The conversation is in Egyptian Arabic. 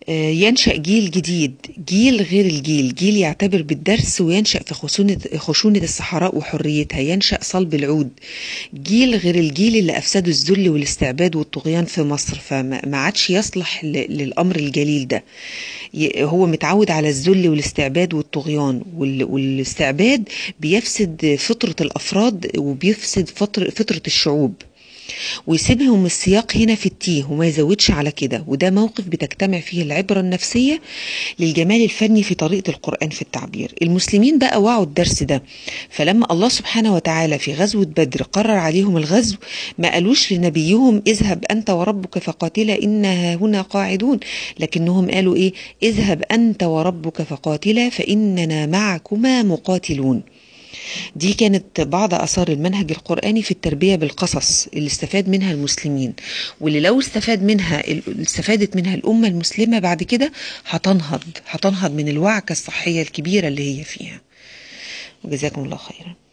ينشأ جيل جديد جيل غير الجيل جيل يعتبر بالدرس وينشأ في خشونة, خشونة الصحراء وحريتها ينشأ صلب العود جيل غير الجيل اللي أفسده الذل والاستعباد والطغيان في مصر فما عادش يصلح للأمر الجليل ده هو متعود على الذل والاستعباد والطغيان والاستعباد بيفسد فطرة الأفراد وبيفسد فطرة الشعوب ويسيبهم السياق هنا في التيه وما يزودش على كده وده موقف بتجتمع فيه العبرة النفسية للجمال الفني في طريقة القرآن في التعبير المسلمين بقى وعوا الدرس ده فلما الله سبحانه وتعالى في غزوة بدر قرر عليهم الغزو ما قالوش لنبيهم اذهب أنت وربك فقاتلا إنها هنا قاعدون لكنهم قالوا إيه اذهب أنت وربك فقاتلا فإننا معكما مقاتلون دي كانت بعض آثار المنهج القرآني في التربية بالقصص اللي استفاد منها المسلمين واللي لو استفاد منها استفادت منها الأمة المسلمة بعد كده هتنهض هتنهض من الوعكة الصحية الكبيرة اللي هي فيها وجزاكم الله خيرا